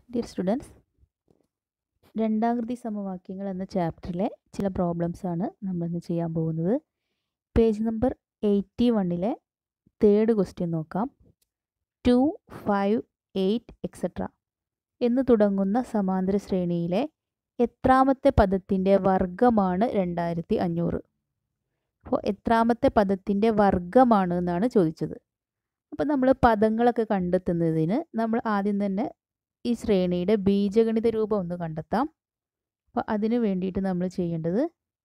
dear students രണ്ടാകൃതി സമവാക്യങ്ങൾ എന്ന ചാപ്റ്ററിലെ ചില പ്രോബ്ലംസ് ആണ് നമ്മളിന്ന് ചെയ്യാൻ പോകുന്നത് പേജ് നമ്പർ എയ്റ്റി വണ്ണിലെ തേർഡ് ക്വസ്റ്റ്യൻ നോക്കാം ടു ഫൈവ് എയ്റ്റ് എക്സെട്ര എന്ന് തുടങ്ങുന്ന സമാന്തര ശ്രേണിയിലെ എത്രാമത്തെ പദത്തിൻ്റെ വർഗമാണ് രണ്ടായിരത്തി അഞ്ഞൂറ് അപ്പോൾ എത്രാമത്തെ പദത്തിൻ്റെ വർഗമാണ് എന്നാണ് ചോദിച്ചത് അപ്പോൾ നമ്മൾ പദങ്ങളൊക്കെ കണ്ടെത്തുന്നതിന് നമ്മൾ ആദ്യം തന്നെ ഈ ശ്രേണിയുടെ ബീജഗണിത രൂപം ഒന്ന് കണ്ടെത്താം അപ്പോൾ അതിന് വേണ്ടിയിട്ട് നമ്മൾ ചെയ്യേണ്ടത്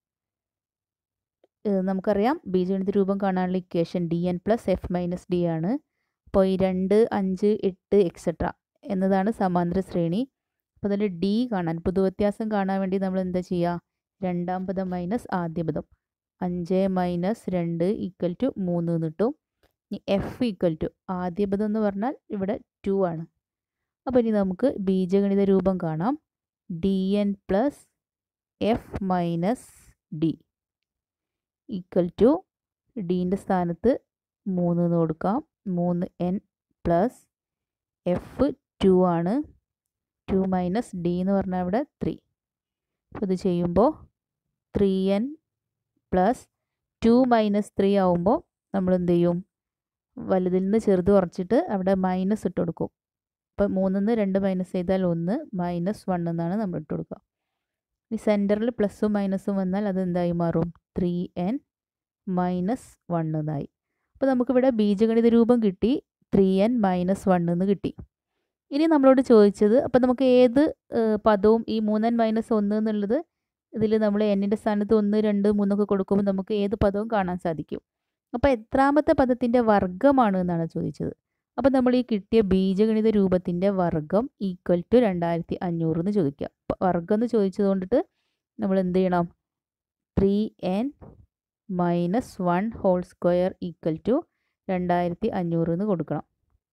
ഏഹ് നമുക്കറിയാം ബീജഗണിത രൂപം കാണാനുള്ള equation D N plus F minus D ആണ് അപ്പോൾ ഈ രണ്ട് അഞ്ച് എട്ട് എക്സെട്ര എന്നതാണ് സമാന്തര ശ്രേണി അപ്പോൾ അതിൽ ഡി കാണാൻ പൊതുവ്യത്യാസം കാണാൻ വേണ്ടി നമ്മൾ എന്താ ചെയ്യുക രണ്ടാം പദം മൈനസ് ആദ്യ പദം അഞ്ച് മൈനസ് രണ്ട് ഈക്വൽ ടു മൂന്ന് എന്ന് കിട്ടും ഇനി എഫ് ഈക്വൽ ടു ആദ്യ പദം എന്ന് പറഞ്ഞാൽ ഇവിടെ ടു ആണ് അപ്പോൾ ഇനി നമുക്ക് ബീജഗണിത രൂപം കാണാം D N plus F minus D equal to ഡീൻ്റെ സ്ഥാനത്ത് മൂന്ന് എന്ന് കൊടുക്കാം മൂന്ന് എൻ പ്ലസ് എഫ് ടു ആണ് ടു മൈനസ് ഡി എന്ന് പറഞ്ഞാൽ ഇവിടെ ത്രീ അപ്പോൾ ഇത് ചെയ്യുമ്പോൾ three N plus two minus three ആവുമ്പോൾ നമ്മൾ എന്ത് ചെയ്യും വലുതിൽ നിന്ന് ചെറുത് കുറച്ചിട്ട് അവിടെ മൈനസ് ഇട്ട് കൊടുക്കും അപ്പോൾ മൂന്നിൽ നിന്ന് രണ്ട് മൈനസ് ചെയ്താൽ ഒന്ന് മൈനസ് വൺ എന്നാണ് നമ്മൾ ഇട്ട് കൊടുക്കുക ഈ സെൻറ്ററിൽ പ്ലസ്സും മൈനസും വന്നാൽ അത് എന്തായി മാറും ത്രീ എൻ മൈനസ് വൺ എന്നായി അപ്പോൾ നമുക്കിവിടെ ബീജഗണിത രൂപം കിട്ടി ത്രീ എൻ മൈനസ് വൺ എന്ന് കിട്ടി ഇനി നമ്മളോട് ചോദിച്ചത് അപ്പോൾ നമുക്ക് ഏത് പദവും ഈ മൂന്നൻ മൈനസ് ഒന്ന് എന്നുള്ളത് ഇതിൽ നമ്മൾ എന്നിൻ്റെ സ്ഥാനത്ത് ഒന്ന് രണ്ട് മൂന്നൊക്കെ കൊടുക്കുമ്പോൾ നമുക്ക് ഏത് പദവും കാണാൻ സാധിക്കും അപ്പോൾ എത്രാമത്തെ പദത്തിൻ്റെ വർഗമാണ് എന്നാണ് ചോദിച്ചത് അപ്പോൾ നമ്മൾ ഈ കിട്ടിയ ബീജഗണിത രൂപത്തിൻ്റെ വർഗം ഈക്വൽ ടു രണ്ടായിരത്തി അഞ്ഞൂറ് എന്ന് ചോദിക്കുക വർഗം എന്ന് ചോദിച്ചത് കൊണ്ടിട്ട് നമ്മൾ എന്ത് ചെയ്യണം three N minus one whole square equal to രണ്ടായിരത്തി അഞ്ഞൂറ് എന്ന് കൊടുക്കണം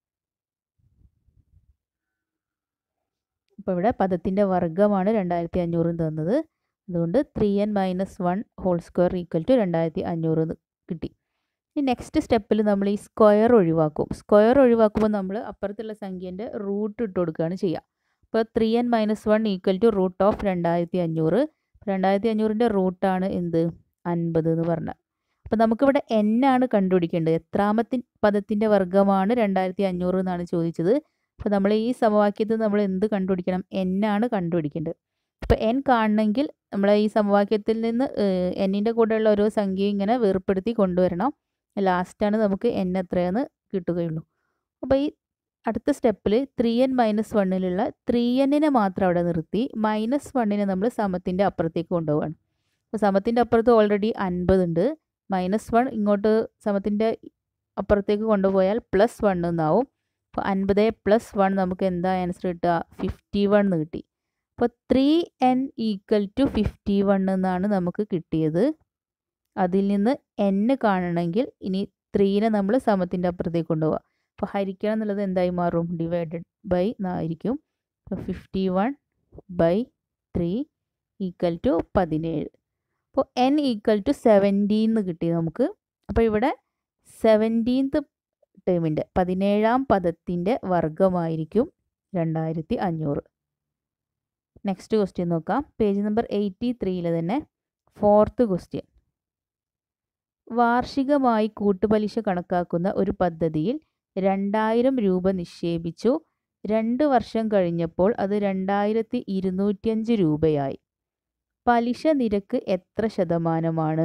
അപ്പോൾ ഇവിടെ പദത്തിൻ്റെ വർഗമാണ് രണ്ടായിരത്തി അഞ്ഞൂറ് തന്നത് അതുകൊണ്ട് three N minus one whole square equal to രണ്ടായിരത്തി അഞ്ഞൂറ് കിട്ടി ഇനി നെക്സ്റ്റ് സ്റ്റെപ്പിൽ നമ്മൾ ഈ സ്ക്വയർ ഒഴിവാക്കും സ്ക്വയർ ഒഴിവാക്കുമ്പോൾ നമ്മൾ അപ്പുറത്തുള്ള സംഖ്യേൻ്റെ റൂട്ട് ഇട്ട് കൊടുക്കുകയാണ് ചെയ്യുക അപ്പോൾ three N minus one equal to root of രണ്ടായിരത്തി അഞ്ഞൂറ് രണ്ടായിരത്തി അഞ്ഞൂറിൻ്റെ റൂട്ടാണ് എന്ത് അൻപത് എന്ന് പറഞ്ഞാൽ അപ്പോൾ നമുക്കിവിടെ എൻ ആണ് കണ്ടുപിടിക്കേണ്ടത് എത്രാമത്തെ പദത്തിൻ്റെ വർഗമാണ് രണ്ടായിരത്തി അഞ്ഞൂറ് എന്നാണ് ചോദിച്ചത് അപ്പോൾ നമ്മൾ ഈ സമവാക്യത്തിൽ നമ്മൾ എന്ത് കണ്ടുപിടിക്കണം എൻ ആണ് കണ്ടുപിടിക്കേണ്ടത് അപ്പോൾ എൻ കാണണമെങ്കിൽ നമ്മൾ ഈ സമവാക്യത്തിൽ നിന്ന് എന്നിൻ്റെ കൂടെയുള്ള ഓരോ സംഖ്യയും ഇങ്ങനെ വേർപ്പെടുത്തി കൊണ്ടുവരണം ലാസ്റ്റാണ് നമുക്ക് എൻ എത്രയെന്ന് കിട്ടുകയുള്ളൂ അപ്പോൾ ഈ അടുത്ത സ്റ്റെപ്പിൽ ത്രീ എൻ മൈനസ് വണ്ണിലുള്ള ത്രീ എന്നിനെ മാത്രം അവിടെ നിർത്തി മൈനസ് വണ്ണിനെ നമ്മൾ സമത്തിൻ്റെ അപ്പുറത്തേക്ക് കൊണ്ടുപോവാണ് അപ്പോൾ സമത്തിൻ്റെ അപ്പുറത്ത് ഓൾറെഡി അൻപത് ഉണ്ട് മൈനസ് വൺ ഇങ്ങോട്ട് സമത്തിൻ്റെ അപ്പുറത്തേക്ക് കൊണ്ടുപോയാൽ പ്ലസ് വൺ എന്നാവും അപ്പോൾ അൻപത് പ്ലസ് വൺ നമുക്ക് എന്താ ആൻസർ കിട്ടുക ഫിഫ്റ്റി വൺ എന്ന് കിട്ടി അപ്പോൾ three N equal to fifty one എന്നാണ് നമുക്ക് കിട്ടിയത് അതിൽ നിന്ന് എൻ കാണണമെങ്കിൽ ഇനി ത്രീനെ നമ്മൾ സമത്തിൻ്റെ അപ്പുറത്തേക്ക് കൊണ്ടുപോകാം അപ്പോൾ ഹരിക്കണം എന്നുള്ളത് എന്തായി മാറും ഡിവൈഡഡ് ബൈ എന്നായിരിക്കും അപ്പോൾ fifty one by three equal to പതിനേഴ് അപ്പോൾ എൻ ഈക്വൽ ടു സെവൻറ്റീൻ എന്ന് കിട്ടി നമുക്ക് അപ്പോൾ ഇവിടെ സെവൻറ്റീൻത്ത് ടേമിൻ്റെ പതിനേഴാം പദത്തിൻ്റെ വർഗമായിരിക്കും രണ്ടായിരത്തി അഞ്ഞൂറ് നെക്സ്റ്റ് ക്വസ്റ്റ്യൻ നോക്കാം പേജ് നമ്പർ എയ്റ്റി ത്രീയിൽ തന്നെ ഫോർത്ത് ക്വസ്റ്റ്യൻ വാർഷികമായി കൂട്ടുപലിശ കണക്കാക്കുന്ന ഒരു പദ്ധതിയിൽ രണ്ടായിരം രൂപ നിക്ഷേപിച്ചു രണ്ട് വർഷം കഴിഞ്ഞപ്പോൾ അത് രണ്ടായിരത്തി ഇരുന്നൂറ്റിയഞ്ച് രൂപയായി പലിശ നിരക്ക് എത്ര ശതമാനമാണ്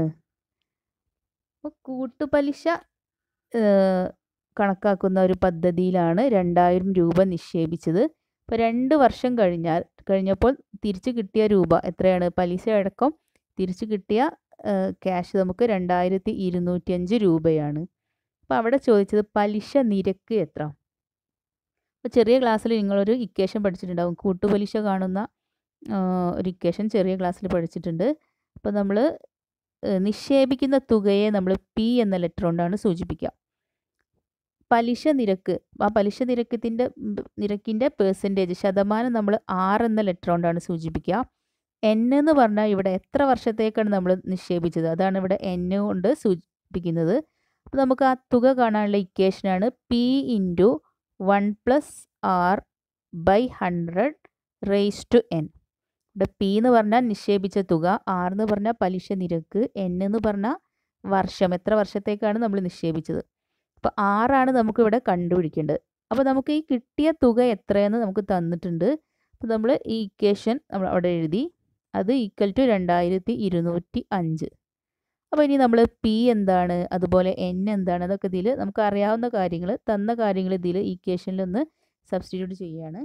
കൂട്ടുപലിശ കണക്കാക്കുന്ന ഒരു പദ്ധതിയിലാണ് രണ്ടായിരം രൂപ നിക്ഷേപിച്ചത് ഇപ്പോൾ രണ്ട് വർഷം കഴിഞ്ഞാൽ കഴിഞ്ഞപ്പോൾ തിരിച്ചു കിട്ടിയ രൂപ എത്രയാണ് പലിശ അടക്കം തിരിച്ചു കിട്ടിയ ക്യാഷ് നമുക്ക് രണ്ടായിരത്തി ഇരുന്നൂറ്റിയഞ്ച് രൂപയാണ് അപ്പോൾ അവിടെ ചോദിച്ചത് പലിശ നിരക്ക് എത്ര അപ്പോൾ ചെറിയ ക്ലാസ്സിൽ നിങ്ങളൊരു ഇക്വേഷൻ പഠിച്ചിട്ടുണ്ടാവും കൂട്ടുപലിശ കാണുന്ന ഒരു ഇക്വേഷൻ ചെറിയ ക്ലാസ്സിൽ പഠിച്ചിട്ടുണ്ട് അപ്പോൾ നമ്മൾ നിക്ഷേപിക്കുന്ന തുകയെ നമ്മൾ പി എന്ന ലെറ്റർ കൊണ്ടാണ് സൂചിപ്പിക്കുക പലിശ നിരക്ക് ആ പലിശ നിരക്കത്തിൻ്റെ നിരക്കിൻ്റെ പേഴ്സൻറ്റേജ് ശതമാനം നമ്മൾ ആറ് എന്ന ലെറ്റർ കൊണ്ടാണ് സൂചിപ്പിക്കുക എൻ എന്ന് പറഞ്ഞാൽ ഇവിടെ എത്ര വർഷത്തേക്കാണ് നമ്മൾ നിക്ഷേപിച്ചത് അതാണ് ഇവിടെ എൻ കൊണ്ട് സൂചിപ്പിക്കുന്നത് അപ്പോൾ നമുക്ക് ആ തുക കാണാനുള്ള ഇക്വേഷനാണ് P into one plus R by hundred raise to N ഇവിടെ പി എന്ന് പറഞ്ഞാൽ നിക്ഷേപിച്ച തുക ആർ എന്ന് പറഞ്ഞാൽ പലിശ നിരക്ക് എൻ എന്ന് പറഞ്ഞാൽ വർഷം എത്ര വർഷത്തേക്കാണ് നമ്മൾ നിക്ഷേപിച്ചത് അപ്പോൾ ആറാണ് നമുക്കിവിടെ കണ്ടുപിടിക്കേണ്ടത് അപ്പോൾ നമുക്ക് ഈ കിട്ടിയ തുക എത്രയെന്ന് നമുക്ക് തന്നിട്ടുണ്ട് അപ്പോൾ നമ്മൾ ഈ ഇക്വേഷൻ നമ്മൾ അവിടെ എഴുതി അത് ഈക്വൽ ടു രണ്ടായിരത്തി ഇരുന്നൂറ്റി അഞ്ച് അപ്പോൾ ഇനി നമ്മൾ പി എന്താണ് അതുപോലെ എൻ എന്താണ് അതൊക്കെ ഇതിൽ നമുക്ക് അറിയാവുന്ന കാര്യങ്ങൾ തന്ന കാര്യങ്ങൾ ഇതിൽ ഇക്വേഷനിൽ ഒന്ന് സബ്സ്റ്റിറ്റ്യൂട്ട് ചെയ്യുകയാണ്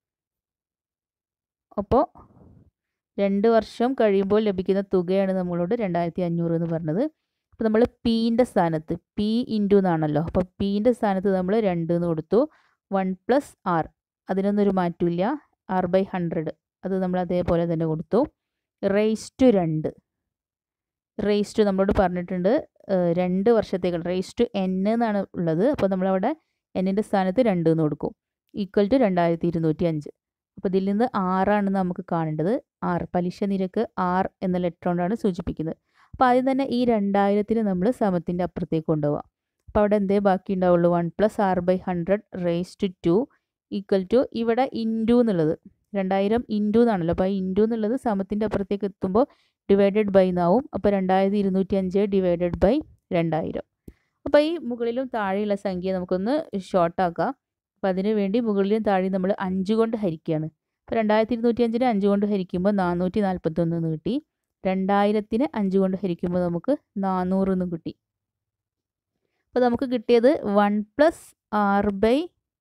അപ്പോൾ രണ്ട് വർഷം കഴിയുമ്പോൾ ലഭിക്കുന്ന തുകയാണ് നമ്മളോട് രണ്ടായിരത്തി അഞ്ഞൂറ് എന്ന് പറഞ്ഞത് അപ്പോൾ നമ്മൾ പീൻ്റെ സ്ഥാനത്ത് പി ഇൻറ്റു എന്നാണല്ലോ അപ്പോൾ പീൻ്റെ സ്ഥാനത്ത് നമ്മൾ രണ്ട് എന്ന് കൊടുത്തു വൺ പ്ലസ് ആർ അതിനൊന്നൊരു മാറ്റമില്ല ആർ ബൈ ഹൺഡ്രഡ് അത് നമ്മൾ അതേപോലെ തന്നെ കൊടുത്തു റേസ് ടു രണ്ട് റേസ് ടു നമ്മളോട് പറഞ്ഞിട്ടുണ്ട് രണ്ട് വർഷത്തേക്ക് റേസ് ടു എൻ എന്നാണ് ഉള്ളത് അപ്പോൾ നമ്മളവിടെ എന്നിൻ്റെ സ്ഥാനത്ത് രണ്ട് എന്ന് കൊടുക്കും ഈക്വൽ ടു രണ്ടായിരത്തി ഇരുന്നൂറ്റി അഞ്ച് അപ്പോൾ ഇതിൽ നിന്ന് ആറാണ് നമുക്ക് കാണേണ്ടത് ആർ പലിശ നിരക്ക് ആർ എന്ന ലെറ്റർ കൊണ്ടാണ് സൂചിപ്പിക്കുന്നത് അപ്പോൾ ആദ്യം തന്നെ ഈ രണ്ടായിരത്തിന് നമ്മൾ സമത്തിൻ്റെ അപ്പുറത്തേക്ക് കൊണ്ടുപോകാം അപ്പോൾ അവിടെ എന്തേ ബാക്കി ഉണ്ടാവുള്ളൂ one plus R by hundred raise to two equal to ഇവിടെ ഇൻറ്റു എന്നുള്ളത് രണ്ടായിരം ഇൻറ്റു എന്നാണല്ലോ അപ്പോൾ ഇൻറ്റു എന്നുള്ളത് സമത്തിൻ്റെ അപ്പുറത്തേക്ക് എത്തുമ്പോൾ ഡിവൈഡഡ് ബൈ എന്നാവും അപ്പോൾ രണ്ടായിരത്തി ഇരുന്നൂറ്റി അഞ്ച് ഡിവൈഡഡ് ബൈ രണ്ടായിരം അപ്പോൾ ഈ മുകളിലും താഴെയുള്ള സംഖ്യ നമുക്കൊന്ന് ഷോർട്ടാക്കാം അപ്പോൾ അതിന് വേണ്ടി മുകളിലും താഴെയും നമ്മൾ അഞ്ച് കൊണ്ട് ഹരിക്കുകയാണ് അപ്പോൾ രണ്ടായിരത്തി ഇരുന്നൂറ്റി അഞ്ചിന് അഞ്ച് കൊണ്ട് ഹരിക്കുമ്പോൾ നാനൂറ്റി നാൽപ്പത്തൊന്ന് എന്ന് കിട്ടി രണ്ടായിരത്തിന് അഞ്ച് കൊണ്ട് ഹരിക്കുമ്പോൾ നമുക്ക് നാനൂറ് എന്ന് കിട്ടി അപ്പോൾ നമുക്ക് കിട്ടിയത് one plus R by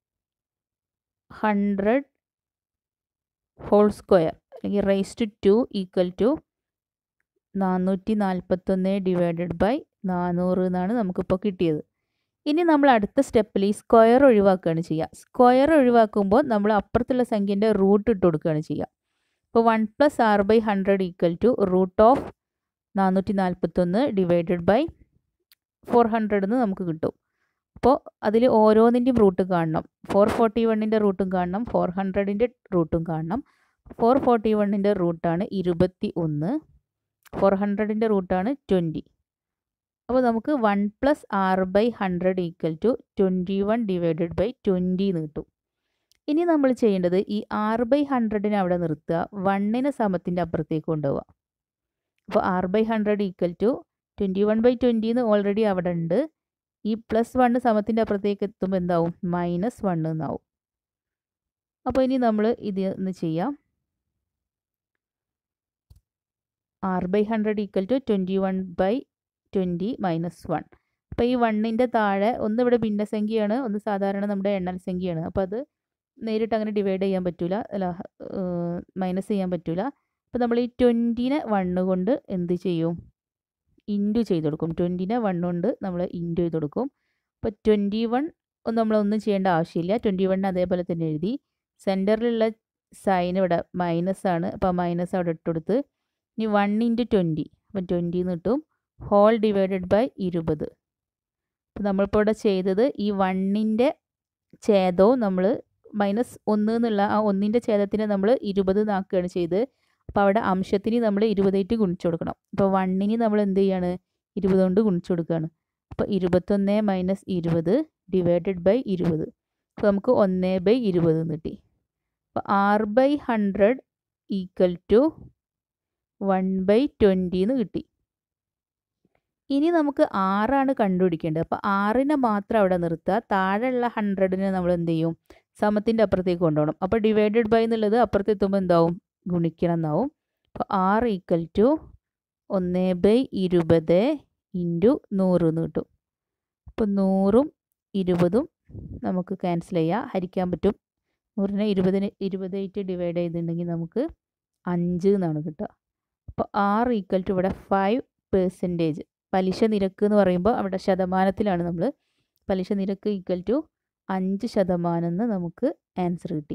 hundred whole square അല്ലെങ്കിൽ raise to two equal to നാനൂറ്റി നാൽപ്പത്തൊന്ന് ഡിവൈഡഡ് ബൈ നാനൂറ് എന്നാണ് നമുക്കിപ്പോൾ കിട്ടിയത് ഇനി നമ്മൾ അടുത്ത സ്റ്റെപ്പിൽ ഈ സ്ക്വയർ ഒഴിവാക്കുകയാണ് ചെയ്യുക സ്ക്വയർ ഒഴിവാക്കുമ്പോൾ നമ്മൾ അപ്പുറത്തുള്ള സംഖ്യൻ്റെ റൂട്ട് ഇട്ട് കൊടുക്കുകയാണ് ചെയ്യുക ഇപ്പോൾ one plus R by hundred equal to root of നാനൂറ്റി നാൽപ്പത്തൊന്ന് ഡിവൈഡഡ് ബൈ ഫോർ ഹൺഡ്രഡ് എന്ന് നമുക്ക് കിട്ടും അപ്പോൾ അതിൽ ഓരോന്നിൻ്റെയും റൂട്ട് കാണണം ഫോർ ഫോർട്ടി വണ്ണിൻ്റെ റൂട്ടും കാണണം ഫോർ ഹൺഡ്രഡിൻ്റെ റൂട്ടും കാണണം ഫോർ ഫോർട്ടി വണ്ണിൻ്റെ റൂട്ടാണ് ഇരുപത്തി ഒന്ന് ഫോർ ഹൺഡ്രഡിൻ്റെ റൂട്ടാണ് ട്വൻറ്റി അപ്പോൾ നമുക്ക് one plus R by hundred equal to twenty one divided by twenty എന്ന് കിട്ടും ഇനി നമ്മൾ ചെയ്യേണ്ടത് ഈ ആർ ബൈ ഹൺഡ്രഡിനെ അവിടെ നിർത്തുക വണ്ണിനെ സമത്തിൻ്റെ അപ്പുറത്തേക്ക് കൊണ്ടുപോവുക അപ്പോൾ R by hundred equal to twenty one by twenty എന്ന് ഓൾറെഡി അവിടെ ഉണ്ട് ഈ പ്ലസ് വണ്ണ് സമത്തിൻ്റെ അപ്പുറത്തേക്ക് എത്തുമ്പോൾ എന്താവും മൈനസ് വണ്ണ് എന്നാവും അപ്പോൾ ഇനി നമ്മൾ ഇത് ഒന്ന് ചെയ്യാം R by hundred equal to twenty one by twenty minus one അപ്പോൾ ഈ വണ്ണിൻ്റെ താഴെ ഒന്ന് ഇവിടെ ഭിന്നസംഖ്യയാണ് ഒന്ന് സാധാരണ നമ്മുടെ എണ്ണൽ സംഖ്യയാണ് അപ്പോൾ അത് നേരിട്ട് അങ്ങനെ ഡിവൈഡ് ചെയ്യാൻ പറ്റില്ല അല്ല മൈനസ് ചെയ്യാൻ പറ്റില്ല അപ്പോൾ നമ്മൾ ഈ ട്വൻറ്റിനെ വണ്ണ് കൊണ്ട് എന്ത് ചെയ്യും ഇൻറ്റു ചെയ്ത് കൊടുക്കും ട്വൻറ്റിനെ വൺ കൊണ്ട് നമ്മൾ ഇൻറ്റു ചെയ്ത് കൊടുക്കും അപ്പോൾ ട്വൻറ്റി വൺ ഒന്നും നമ്മളൊന്നും ചെയ്യേണ്ട ആവശ്യമില്ല ട്വൻറ്റി വണ്ണിന് അതേപോലെ തന്നെ എഴുതി സെൻറ്ററിലുള്ള സൈൻ ഇവിടെ മൈനസ് ആണ് അപ്പോൾ മൈനസ് അവിടെ ഇട്ടുകൊടുത്ത് ഇനി വൺ ഇൻറ്റു ട്വൻറ്റി അപ്പം ട്വൻറ്റി എന്ന് കിട്ടും ഹോൾ ഡിവൈഡഡ് ബൈ ഇരുപത് അപ്പോൾ നമ്മളിപ്പോൾ ഇവിടെ ചെയ്തത് ഈ വണ്ണിൻ്റെ ഛേദവും നമ്മൾ മൈനസ് ഒന്ന് എന്നുള്ള ആ ഒന്നിൻ്റെ ഛേദത്തിനെ നമ്മൾ ഇരുപത് നാക്കുകയാണ് ചെയ്ത് അപ്പോൾ അവിടെ അംശത്തിന് നമ്മൾ ഇരുപതായിട്ട് ഗുണിച്ചു കൊടുക്കണം അപ്പോൾ വണ്ണിന് നമ്മൾ എന്ത് ചെയ്യാണ് ഇരുപത് കൊണ്ട് ഗുണിച്ചു കൊടുക്കുകയാണ് അപ്പോൾ ഇരുപത്തൊന്ന് മൈനസ് ഇരുപത് ഡിവൈഡഡ് ബൈ ഇരുപത് അപ്പോൾ നമുക്ക് ഒന്ന് ബൈ ഇരുപത് എന്ന് കിട്ടി അപ്പോൾ R by hundred equal to one by twenty എന്ന് കിട്ടി ഇനി നമുക്ക് ആറാണ് കണ്ടുപിടിക്കേണ്ടത് അപ്പോൾ ആറിനെ മാത്രം അവിടെ നിർത്തുക താഴെയുള്ള ഹൺഡ്രഡിനെ നമ്മൾ എന്ത് ചെയ്യും സമത്തിൻ്റെ അപ്പുറത്തേക്ക് കൊണ്ടുപോകണം അപ്പോൾ ഡിവൈഡഡ് ബൈ എന്നുള്ളത് അപ്പുറത്തെത്തുമ്പോൾ എന്താവും ഗുണിക്കണം എന്നാവും അപ്പോൾ ആറ് ഈക്വൽ ടു ഒന്ന് ബൈ ഇരുപത് ഇൻറ്റു നൂറ് എന്ന് കിട്ടും അപ്പോൾ നൂറും ഇരുപതും നമുക്ക് ക്യാൻസൽ ചെയ്യാം ഹരിക്കാൻ പറ്റും നൂറിനെ ഇരുപതിന് ഇരുപതായിട്ട് ഡിവൈഡ് ചെയ്തിട്ടുണ്ടെങ്കിൽ നമുക്ക് അഞ്ച് എന്നാണ് കിട്ടുക അപ്പോൾ ആറ് ഈക്വൽ ടു ഇവിടെ ഫൈവ് പെർസെൻറ്റേജ് പലിശ നിരക്ക് എന്ന് പറയുമ്പോൾ അവിടെ ശതമാനത്തിലാണ് നമ്മൾ പലിശ നിരക്ക് ഈക്വൽ ടു അഞ്ച് ശതമാനം എന്ന് നമുക്ക് ആൻസർ കിട്ടി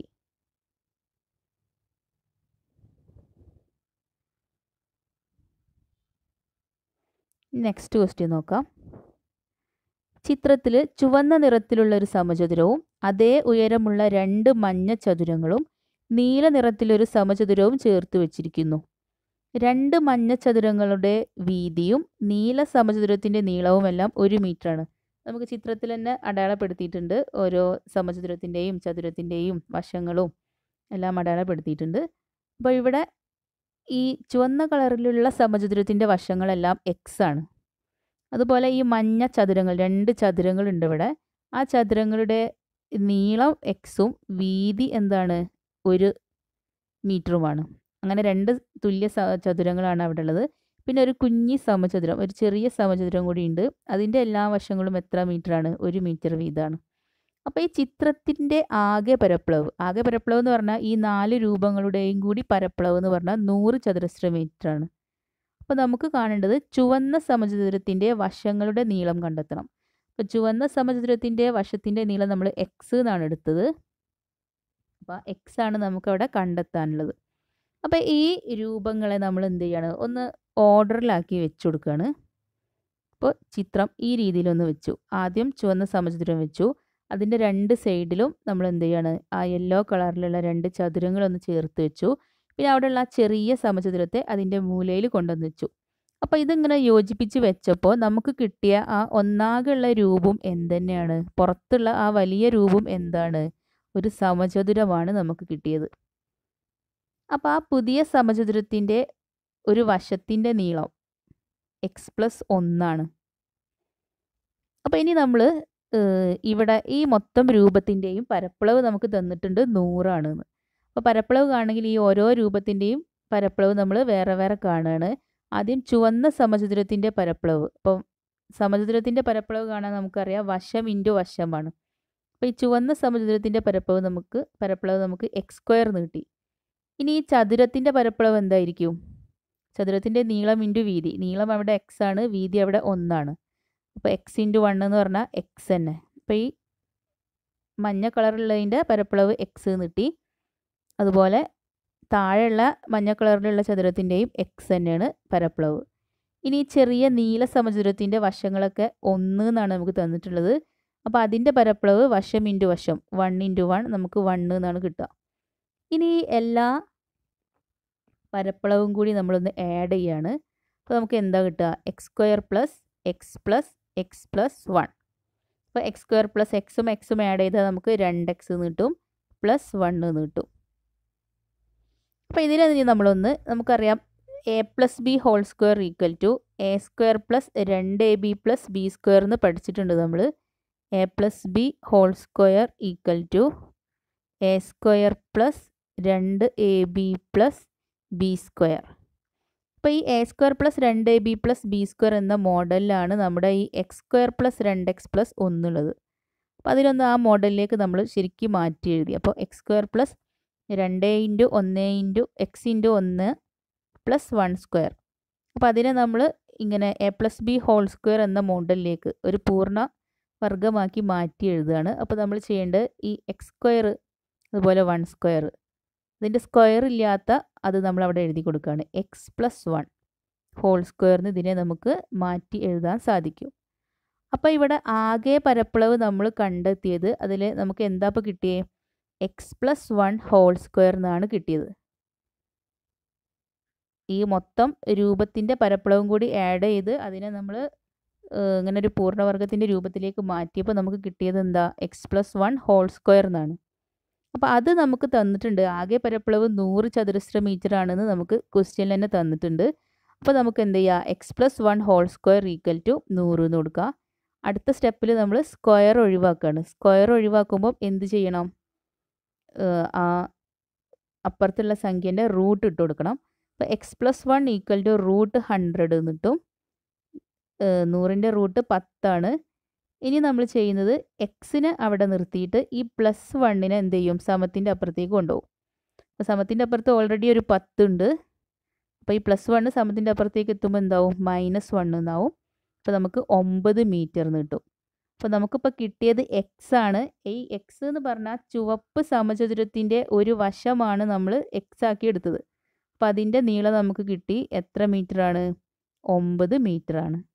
നെക്സ്റ്റ് ക്വസ്റ്റ്യൻ നോക്കാം ചിത്രത്തിൽ ചുവന്ന നിറത്തിലുള്ള ഒരു സമചതുരവും അതേ ഉയരമുള്ള രണ്ട് മഞ്ഞ ചതുരങ്ങളും നീല നിറത്തിലൊരു സമചതുരവും ചേർത്ത് വെച്ചിരിക്കുന്നു രണ്ട് മഞ്ഞ ചതുരങ്ങളുടെ വീതിയും നീല സമചതുരത്തിൻ്റെ നീളവുമെല്ലാം ഒരു മീറ്ററാണ് നമുക്ക് ചിത്രത്തിൽ തന്നെ അടയാളപ്പെടുത്തിയിട്ടുണ്ട് ഓരോ സമചതുരത്തിൻ്റെയും ചതുരത്തിൻ്റെയും വശങ്ങളും എല്ലാം അടയാളപ്പെടുത്തിയിട്ടുണ്ട് അപ്പോൾ ഇവിടെ ഈ ചുവന്ന കളറിലുള്ള സമചതുരത്തിൻ്റെ വശങ്ങളെല്ലാം എക്സ് ആണ് അതുപോലെ ഈ മഞ്ഞ ചതുരങ്ങൾ രണ്ട് ചതുരങ്ങളുണ്ട് ഇവിടെ ആ ചതുരങ്ങളുടെ നീളം എക്സും വീതി എന്താണ് ഒരു മീറ്ററുമാണ് അങ്ങനെ രണ്ട് തുല്യ സ- ചതുരങ്ങളാണ് അവിടെ ഉള്ളത് പിന്നെ ഒരു കുഞ്ഞി സമചതുരം ഒരു ചെറിയ സമചതുരം കൂടി ഉണ്ട് അതിൻ്റെ എല്ലാ വശങ്ങളും എത്ര മീറ്ററാണ് ഒരു മീറ്റർ വീതമാണ് അപ്പോൾ ഈ ചിത്രത്തിൻ്റെ ആകെ പരപ്പളവ് ആകെ പരപ്പളവ് എന്ന് പറഞ്ഞാൽ ഈ നാല് രൂപങ്ങളുടെയും കൂടി പരപ്പളവ് എന്ന് പറഞ്ഞാൽ നൂറ് ചതുരശ്ര മീറ്ററാണ് അപ്പോൾ നമുക്ക് കാണേണ്ടത് ചുവന്ന സമചതുരത്തിൻ്റെ വശങ്ങളുടെ നീളം കണ്ടെത്തണം അപ്പോൾ ചുവന്ന സമചതുരത്തിൻ്റെ വശത്തിൻ്റെ നീളം നമ്മൾ എക്സ് എന്നാണ് എടുത്തത് അപ്പോൾ എക്സ് ആണ് നമുക്കവിടെ കണ്ടെത്താനുള്ളത് അപ്പോൾ ഈ രൂപങ്ങളെ നമ്മൾ എന്ത് ചെയ്യാണ് ഒന്ന് ഓർഡറിലാക്കി വെച്ച് കൊടുക്കുകയാണ് അപ്പോൾ ചിത്രം ഈ രീതിയിലൊന്ന് വെച്ചു ആദ്യം ചുവന്ന സമചതുരം വെച്ചു അതിൻ്റെ രണ്ട് സൈഡിലും നമ്മൾ എന്ത് ചെയ്യാണ് ആ യെല്ലോ കളറിലുള്ള രണ്ട് ചതുരങ്ങളൊന്ന് ചേർത്ത് വെച്ചു പിന്നെ അവിടെയുള്ള ആ ചെറിയ സമചതുരത്തെ അതിൻ്റെ മൂലയിൽ കൊണ്ടുവന്ന് വെച്ചു അപ്പോൾ ഇതിങ്ങനെ യോജിപ്പിച്ച് വെച്ചപ്പോൾ നമുക്ക് കിട്ടിയ ആ ഒന്നാകെയുള്ള രൂപം എന്തുതന്നെയാണ് പുറത്തുള്ള ആ വലിയ രൂപം എന്താണ് ഒരു സമചതുരമാണ് നമുക്ക് കിട്ടിയത് അപ്പോൾ ആ പുതിയ സമചതുരത്തിൻ്റെ ഒരു വശത്തിൻ്റെ നീളം എക്സ് പ്ലസ് ഒന്നാണ് അപ്പോൾ ഇനി നമ്മൾ ഇവിടെ ഈ മൊത്തം രൂപത്തിൻ്റെയും പരപ്പളവ് നമുക്ക് തന്നിട്ടുണ്ട് നൂറാണ് എന്ന് അപ്പോൾ പരപ്പളവ് കാണണമെങ്കിൽ ഈ ഓരോ രൂപത്തിൻ്റെയും പരപ്പളവ് നമ്മൾ വേറെ വേറെ കാണുകയാണ് ആദ്യം ചുവന്ന സമചതുരത്തിൻ്റെ പരപ്പളവ് അപ്പം സമചതുരത്തിൻ്റെ പരപ്പളവ് കാണാൻ നമുക്കറിയാം വശം ഇൻറ്റു വശമാണ് അപ്പോൾ ഈ ചുവന്ന സമചതുരത്തിൻ്റെ പരപ്പളവ് നമുക്ക് പരപ്പളവ് നമുക്ക് എക്സ് സ്ക്വയർ നീട്ടി ഇനി ഈ ചതുരത്തിൻ്റെ പരപ്പളവ് എന്തായിരിക്കും ചതുരത്തിൻ്റെ നീളം ഇൻറ്റു വീതി നീളം അവിടെ എക്സ് ആണ് വീതി അവിടെ ഒന്നാണ് അപ്പോൾ എക്സ് ഇൻറ്റു വൺ എന്ന് പറഞ്ഞാൽ എക്സ് തന്നെ അപ്പോൾ ഈ മഞ്ഞ കളറുള്ളതിൻ്റെ പരപ്പളവ് എക്സ് നീട്ടി അതുപോലെ താഴെയുള്ള മഞ്ഞ കളറിലുള്ള ചതുരത്തിൻ്റെയും എക്സ് തന്നെയാണ് പരപ്പളവ് ഇനി ഈ ചെറിയ നീല സമചതുരത്തിൻ്റെ വശങ്ങളൊക്കെ ഒന്ന് എന്നാണ് നമുക്ക് തന്നിട്ടുള്ളത് അപ്പോൾ അതിൻ്റെ പരപ്പളവ് വശം ഇൻറ്റു വശം വൺ ഇൻറ്റു വൺ നമുക്ക് വൺ എന്നാണ് കിട്ടുക ഇനി ഈ എല്ലാ പരപ്പളവും കൂടി നമ്മളൊന്ന് ആഡ് ചെയ്യാണ് അപ്പോൾ നമുക്ക് എന്താ കിട്ടുക x square plus x plus x plus one അപ്പോൾ എക്സ് സ്ക്വയർ പ്ലസ് എക്സും എക്സും ആഡ് ചെയ്താൽ നമുക്ക് രണ്ട് എക്സ് കിട്ടും പ്ലസ് വൺ എന്ന് കിട്ടും അപ്പോൾ ഇതിനെ ഇനി നമ്മളൊന്ന് നമുക്കറിയാം A plus B whole square equal to A square plus രണ്ട് A B plus B square എന്ന് പഠിച്ചിട്ടുണ്ട് നമ്മൾ A plus B whole square equal to A square plus രണ്ട് A B plus B square അപ്പോൾ ഈ എ സ്ക്വയർ പ്ലസ് രണ്ട് A B plus B square എന്ന മോഡലിലാണ് നമ്മുടെ ഈ എക്സ് സ്ക്വയർ പ്ലസ് രണ്ട് എക്സ് പ്ലസ് ഒന്നുള്ളത് അപ്പോൾ അതിലൊന്ന് ആ മോഡലിലേക്ക് നമ്മൾ ശരിക്കും മാറ്റി എഴുതി അപ്പോൾ എക്സ് സ്ക്വയർ പ്ലസ് രണ്ട് ഇൻറ്റു ഒന്ന് ഇൻറ്റു എക്സ് ഇൻറ്റു ഒന്ന് പ്ലസ് വൺ സ്ക്വയർ അപ്പോൾ അതിനെ നമ്മൾ ഇങ്ങനെ A plus B whole square എന്ന മോഡലിലേക്ക് ഒരു പൂർണ്ണ വർഗമാക്കി മാറ്റി എഴുതുകയാണ് അപ്പോൾ നമ്മൾ ചെയ്യേണ്ടത് ഈ എക്സ് സ്ക്വയർ അതുപോലെ വൺ സ്ക്വയർ ഇതിൻ്റെ സ്ക്വയർ ഇല്ലാത്ത അത് നമ്മൾ അവിടെ എഴുതി കൊടുക്കുകയാണ് എക്സ് പ്ലസ് വൺ ഹോൾ സ്ക്വയറിന് ഇതിനെ നമുക്ക് മാറ്റി എഴുതാൻ സാധിക്കും അപ്പോൾ ഇവിടെ ആകെ പരപ്പളവ് നമ്മൾ കണ്ടെത്തിയത് അതിൽ നമുക്ക് എന്താ ഇപ്പോൾ കിട്ടിയേ x plus one whole square എന്നാണ് കിട്ടിയത് ഈ മൊത്തം രൂപത്തിൻ്റെ പരപ്പളവും കൂടി ആഡ് ചെയ്ത് അതിനെ നമ്മൾ ഇങ്ങനെ ഒരു പൂർണ്ണവർഗത്തിൻ്റെ രൂപത്തിലേക്ക് മാറ്റിയപ്പോൾ നമുക്ക് കിട്ടിയത് എന്താ x plus one whole square എന്നാണ് അപ്പോൾ അത് നമുക്ക് തന്നിട്ടുണ്ട് ആകെ പരപ്പളവ് നൂറ് ചതുരശ്ര മീറ്റർ ആണെന്ന് നമുക്ക് ക്വസ്റ്റ്യനിൽ തന്നെ തന്നിട്ടുണ്ട് അപ്പോൾ നമുക്ക് എന്ത് ചെയ്യുക x plus one whole square equal to നൂറ് എന്ന് കൊടുക്കുക അടുത്ത സ്റ്റെപ്പിൽ നമ്മൾ സ്ക്വയർ ഒഴിവാക്കുകയാണ് സ്ക്വയർ ഒഴിവാക്കുമ്പോൾ എന്ത് ചെയ്യണം ആ അപ്പുറത്തുള്ള സംഖ്യേൻ്റെ റൂട്ട് ഇട്ട് കൊടുക്കണം അപ്പോൾ x plus one equal to root hundred എന്ന് കിട്ടും നൂറിൻ്റെ റൂട്ട് പത്താണ് ഇനി നമ്മൾ ചെയ്യുന്നത് എക്സിനെ അവിടെ നിർത്തിയിട്ട് ഈ പ്ലസ് വണ്ണിനെ എന്ത് ചെയ്യും സമത്തിൻ്റെ അപ്പുറത്തേക്ക് കൊണ്ടുപോകും അപ്പോൾ സമത്തിൻ്റെ അപ്പുറത്ത് ഓൾറെഡി ഒരു പത്തുണ്ട് അപ്പോൾ ഈ പ്ലസ് വണ്ണ് സമത്തിൻ്റെ അപ്പുറത്തേക്ക് എത്തുമ്പോൾ എന്താവും മൈനസ് വൺ എന്നാവും അപ്പോൾ നമുക്ക് ഒമ്പത് മീറ്റർ എന്ന് കിട്ടും അപ്പോൾ നമുക്കിപ്പോൾ കിട്ടിയത് എക്സ് ആണ് ഈ എക്സ് എന്ന് പറഞ്ഞാൽ ചുവപ്പ് സമചതുരത്തിൻ്റെ ഒരു വശമാണ് നമ്മൾ എക്സ് ആക്കി എടുത്തത് അപ്പോൾ അതിൻ്റെ നീളം നമുക്ക് കിട്ടി എത്ര മീറ്ററാണ് ഒമ്പത് മീറ്ററാണ്